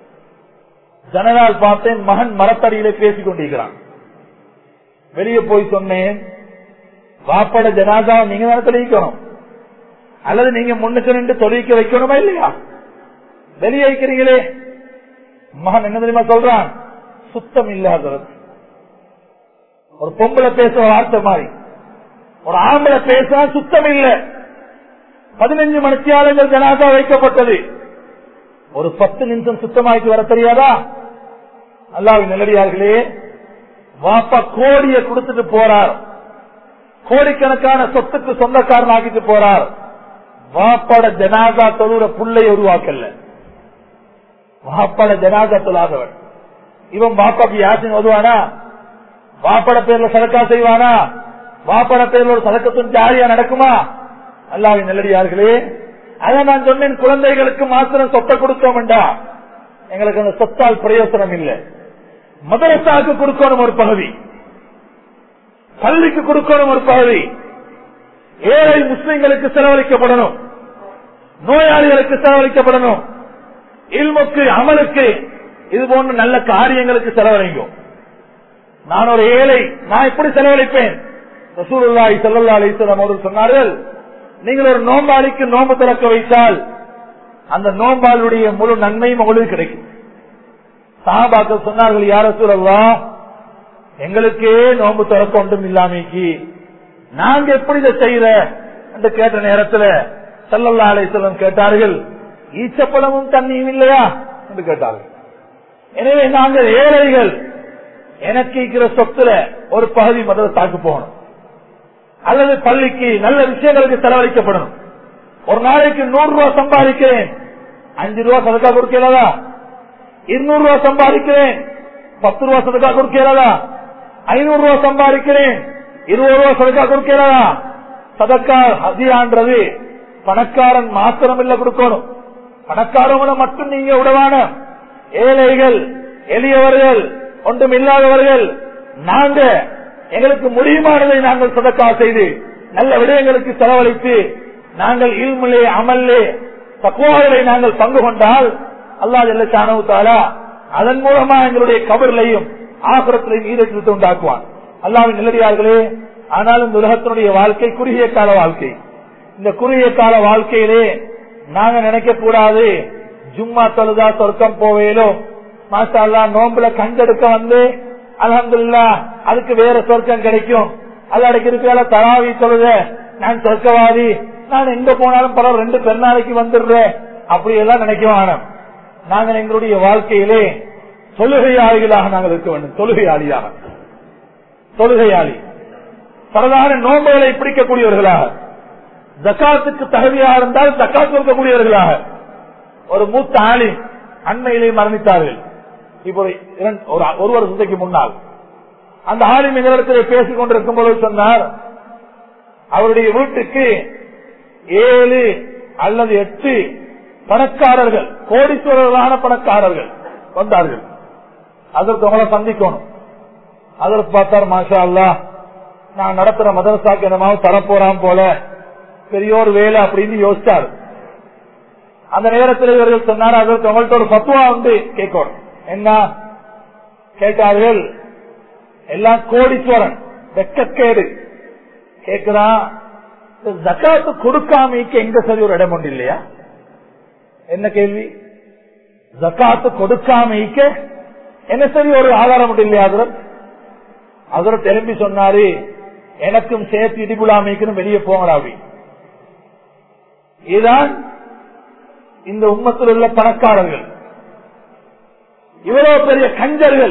ஜனநாள் பார்த்தேன் மகன் மரத்தடியில பேசிக் கொண்டிருக்கிறான் வெளியே போய் சொன்னேன் வாப்பட ஜனாதா நீங்க தானே தொழிக்கணும் அல்லது நீங்க முன்னுக்கு நின்று தொழிக்க வைக்கணுமா இல்லையா வெளியே வைக்கிறீங்களே மகன் என்ன தெரியுமா சொல்றான் சுத்தம் இல்லாதவர் ஒரு பொம்பளை பேசுற வார்த்தை மாதிரி ஒரு ஆம்பளை பேச சுத்தம் இல்லை பதினஞ்சு மணித்தியாளர்கள் ஜனாதா வைக்கப்பட்டது ஒரு பத்து நிமிஷம் சுத்தமாக்கி வர தெரியாதா அல்லாவின் நிலடியார்களே வாப்பா கோடியை கொடுத்துட்டு போறார் கோடிக்கணக்கான சொத்துக்கு சொந்தக்காரன் ஆக்கிட்டு போறார் வாப்பாட ஜனாதா தொழுற புள்ளைய உருவாக்கல வாப்பாட ஜனாதா தொழாதவன் இவன் பாப்பாக்கு யாசின் உதவானா வாப்பட பேர்ல சதக்கா செய்வானா வாப்பட பேர்ல ஒரு சதக்கத்தும் ஜாலியா நடக்குமா அல்லாவின் நல்லடியார்களே அதான் நான் சொன்னேன் குழந்தைகளுக்கு மாத்திரம் சொத்தை கொடுத்தோம்டா எங்களுக்கு அந்த சொத்தால் பிரயோசனம் இல்லை மதரசாவுக்கு கொடுக்கணும் ஒரு பகுதி பள்ளிக்கு கொடுக்கணும் ஒரு பகுதி ஏழை முஸ்லிம்களுக்கு செலவழிக்கப்படணும் நோயாளிகளுக்கு செலவழிக்கப்படணும் இல்முக்கு அமலுக்கு இது போன்ற நல்ல காரியங்களுக்கு செலவழிக்கும் நான் ஒரு ஏழை நான் எப்படி செலவழிப்பேன் ரசூலுல்லாஹி ஸல்லல்லாஹு அலைஹி வஸல்லம் அவர்கள் சொன்னார்கள் நீங்கள் ஒரு நோம்பாளிக்கு நோம்பு திறக்க வைத்தால் அந்த நோம்பாளுடைய முழு நன்மையும் உங்களுக்கு கிடைக்கும் சாபாக்கள் சொன்னார்கள் யார சூழல்லா எங்களுக்கே நோம்பு திறக்க ஒன்றும் இல்லாமைக்கு நாங்க எப்படி இதை செய்யற என்று கேட்ட நேரத்துல சல்லல்லா அலைஹிஸ்ஸலாம் கேட்டார்கள் ஈச்சப்பழமும் தண்ணியும் இல்லையா என்று கேட்டார்கள் எனவே நாங்கள் ஏழைகள் எனக்கு இருக்கிற சொத்துல ஒரு பகுதி மதத்தாக்கு போகணும் அல்லது பள்ளிக்கு நல்ல விஷயங்களுக்கு செலவழிக்கப்படணும் ஒரு நாளைக்கு நூறு ரூபாய் சம்பாதிக்கிறேன் அஞ்சு ரூபா சதக்கா கொடுக்கிறதா இருநூறு ரூபாய் சம்பாதிக்கிறேன் பத்து ரூபா சதக்கா கொடுக்கிறதா ஐநூறு ரூபாய் சம்பாதிக்கிறேன் இருபது ரூபாய் சதக்கா கொடுக்கிறதா சதக்கா அதிகான்றது பணக்காரன் மாத்திரம் இல்ல கொடுக்கணும் பணக்காரவனை மட்டும் நீங்க விடவான ஏழைகள் எளியவர்கள் ஒன்றும் இல்லாதவர்கள் நாங்க எங்களுக்கு முடியுமானதை நாங்கள் சதக்கா செய்து நல்ல விடயங்களுக்கு செலவழித்து நாங்கள் இல்முலே அமல்லே தக்குவாகளை நாங்கள் பங்கு கொண்டால் அல்லா ஜல்லா அதன் மூலமா எங்களுடைய கபர்லையும் ஆகுரத்திலையும் ஈரத்தில் உண்டாக்குவான் அல்லாவின் நிலடியார்களே ஆனால் இந்த உலகத்தினுடைய வாழ்க்கை குறுகிய கால வாழ்க்கை இந்த குறுகிய கால வாழ்க்கையிலே நாங்க நினைக்க கூடாது ஜும்மா தொழுதா சொர்க்கம் போவேலோ மாசா அல்லா நோம்புல கண்டெடுக்க வந்து அலமதுல்லா அதுக்கு வேற சொர்க்கம் கிடைக்கும் அல்லாடைக்கு இருக்கிற தராவி சொல்லுத நான் சொர்க்கவாதி நான் எங்க போனாலும் பரவாயில்ல ரெண்டு பெருநாளைக்கு வந்துடுறேன் அப்படி எல்லாம் நினைக்க வேணாம் நாங்கள் எங்களுடைய வாழ்க்கையிலே தொழுகையாளிகளாக நாங்கள் இருக்க வேண்டும் தொழுகையாளியாக தொழுகையாளி பிரதான நோம்புகளை பிடிக்கக்கூடியவர்களாக ஜக்காத்துக்கு தகுதியாக இருந்தால் ஜக்காத் கொடுக்கக்கூடியவர்களாக ஒரு மூத்த ஆளி அண்மையிலே மரணித்தார்கள் இப்போ ஒரு ஒரு வருஷத்துக்கு முன்னால் அந்த ஆலிம் எங்களிடத்தில் பேசிக் கொண்டிருக்கும் பொழுது சொன்னார் அவருடைய வீட்டுக்கு ஏழு அல்லது எட்டு பணக்காரர்கள் கோடீஸ்வரர்களான பணக்காரர்கள் வந்தார்கள் அதற்கு அவங்கள சந்திக்கணும் அதற்கு பார்த்தார் மாஷா அல்லா நான் நடத்துற மதரசாக்கு என்னமாவது தரப்போறான் போல பெரியோர் வேலை அப்படின்னு யோசிச்சார் அந்த நேரத்தில் இவர்கள் சொன்னார் அதற்கு அவங்கள்ட்ட ஒரு பத்துவா வந்து கேட்கணும் என்ன கேட்டார்கள் எல்லாம் கோடீஸ்வரன் வெக்கக்கேடு கேக்குறான் ஜக்காத்து கொடுக்காமைக்கு எங்க சரி ஒரு இடம் உண்டு இல்லையா என்ன கேள்வி ஜக்காத்து கொடுக்காமைக்க என்ன சரி ஒரு ஆதாரம் உண்டு இல்லையா அதர் அதர் திரும்பி சொன்னாரு எனக்கும் சேர்த்து இடிபுலாமைக்குன்னு வெளியே போங்கடா அப்படி இதுதான் இந்த உம்மத்தில் உள்ள பணக்காரர்கள் இவ்வளவு பெரிய கஞ்சர்கள்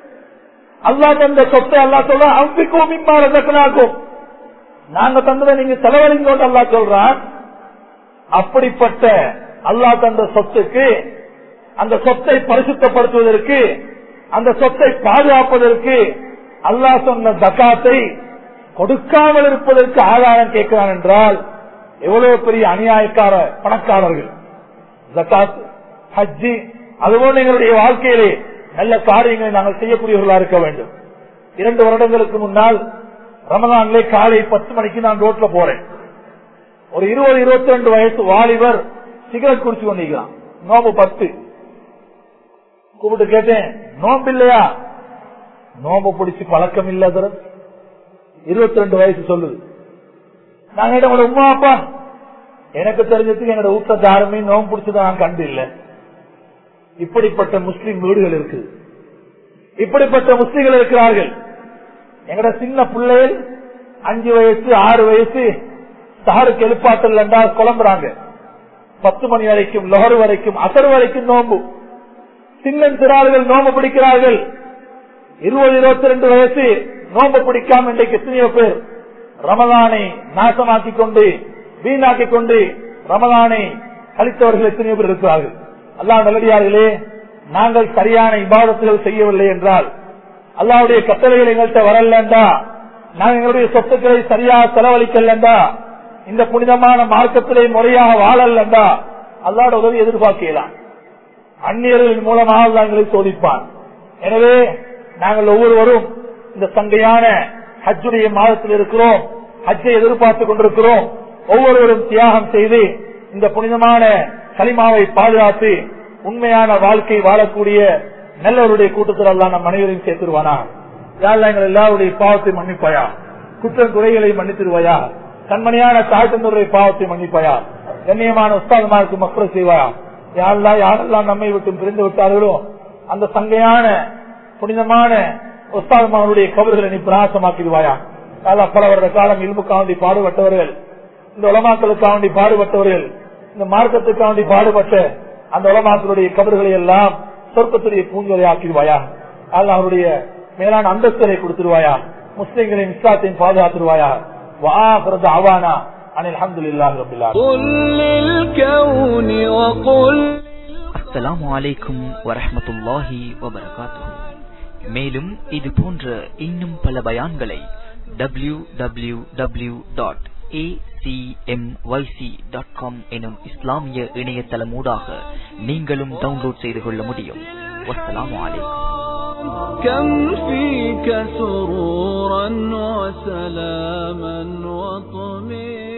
அல்லா தந்த சொத்தை அல்லா சொல்ற அம்பிக்கும் இம்மாறக்கும் நாங்க தந்ததை நீங்க செலவழிங்கோட்டு அல்லா சொல்றான் அப்படிப்பட்ட அல்லா தந்த சொத்துக்கு அந்த சொத்தை பரிசுத்தப்படுத்துவதற்கு அந்த சொத்தை பாதுகாப்பதற்கு அல்லாஹ் சொன்ன தக்காத்தை கொடுக்காமல் இருப்பதற்கு ஆதாரம் கேட்கிறான் என்றால் எவ்வளவு பெரிய அநியாயக்கார பணக்காரர்கள் ஜக்காத் ஹஜ்ஜி அதுபோல எங்களுடைய வாழ்க்கையிலே நல்ல காரியங்களை நாங்கள் செய்யக்கூடியவர்களா இருக்க வேண்டும் இரண்டு வருடங்களுக்கு முன்னால் ரமதான்லே காலை பத்து மணிக்கு நான் ரோட்ல போறேன் ஒரு இருபது இருபத்தி ரெண்டு வயசு வாலிபர் சிகரெட் குடிச்சு கொண்டிருக்கிறான் நோம்பு பத்து கூப்பிட்டு கேட்டேன் நோம்பு இல்லையா நோம்பு பிடிச்சு பழக்கம் இல்ல இருபத்தி ரெண்டு வயசு சொல்லுது நாங்க உங்களோட உமா அப்பா எனக்கு தெரிஞ்சதுக்கு என்னோட ஊட்ட யாருமே நோம்பு பிடிச்சதை நான் கண்டு இல்லை இப்படிப்பட்ட முஸ்லிம் வீடுகள் இருக்கு இப்படிப்பட்ட முஸ்லிம்கள் இருக்கிறார்கள் எங்கட சின்ன பிள்ளைகள் அஞ்சு வயசு ஆறு வயசு சாருக்கு எழுப்பாட்டல் என்றால் குழம்புறாங்க பத்து மணி வரைக்கும் லொஹர் வரைக்கும் அசர் வரைக்கும் நோம்பு சின்னன் சிறார்கள் நோம்பு பிடிக்கிறார்கள் இருபது இருபத்தி ரெண்டு வயசு நோம்பு பிடிக்காம இன்றைக்கு எத்தனையோ பேர் ரமதானை நாசமாக்கி கொண்டு வீணாக்கி கொண்டு ரமதானை கழித்தவர்கள் எத்தனையோ பேர் இருக்கிறார்கள் அல்லா நல்லடியார்களே நாங்கள் சரியான இபாதத்துகள் செய்யவில்லை என்றால் அல்லாவுடைய கட்டளைகள் எங்கள்கிட்ட வரலண்டா நாங்கள் எங்களுடைய சொத்துக்களை சரியாக செலவழிக்கலண்டா இந்த புனிதமான மார்க்கத்திலே முறையாக வாழலண்டா அல்லாட உதவி எதிர்பார்க்கலாம் அந்நியர்களின் மூலமாக நாங்களை சோதிப்பான் எனவே நாங்கள் ஒவ்வொருவரும் இந்த சங்கையான ஹஜ்ஜுடைய மாதத்தில் இருக்கிறோம் ஹஜ்ஜை எதிர்பார்த்துக் கொண்டிருக்கிறோம் ஒவ்வொருவரும் தியாகம் செய்து இந்த புனிதமான களிமாவை பாதுகாத்து உண்மையான வாழ்க்கை வாழக்கூடிய நல்லவருடைய கூட்டத்தில் எல்லாம் நம் அனைவரையும் சேர்த்துருவானா யாரெல்லாம் எங்கள் எல்லாருடைய பாவத்தை மன்னிப்பாயா குற்றம் குறைகளை மன்னித்திருவாயா கண்மணியான தாழ்த்தந்தருடைய பாவத்தை மன்னிப்பாயா கண்ணியமான உஸ்தாதமாருக்கு மக்கள் செய்வாயா யாரெல்லாம் யாரெல்லாம் நம்மை விட்டு பிரிந்து விட்டார்களோ அந்த சங்கையான புனிதமான உஸ்தாதமானுடைய கபர்களை நீ பிரகாசமாக்கிடுவாயா யாரா பல வருட காலம் இல்முக்காண்டி பாடுபட்டவர்கள் இந்த உலமாக்களுக்காண்டி பாடுபட்டவர்கள் இந்த மார்க்கத்துக்காண்டி பாடுபட்ட அந்த உலமாக்களுடைய கபர்களை எல்லாம் சொர்க்கத்துடைய பூஞ்சலை ஆக்கிடுவாயா அல்ல அவருடைய மேலான அந்தஸ்தரை கொடுத்துருவாயா முஸ்லிம்களின் இஸ்லாத்தையும் பாதுகாத்துருவாயா வாஹரது அவானா அனில் அஹமதுல்லாஹி ரபில் அஸ்ஸலாமு அலைக்கும் வரஹ்மத்துல்லாஹி வபரகாத்துஹு மேலும் இது போன்ற இன்னும் பல பயான்களை W W W dot acmyc.com எனும் இஸ்லாமிய இணையதளமூடாக நீங்களும் டவுன்லோட் செய்து கொள்ள முடியும் வஸ்ஸலாமு அலைக்கும் كم فيك سرورا وسلاما وطمئنا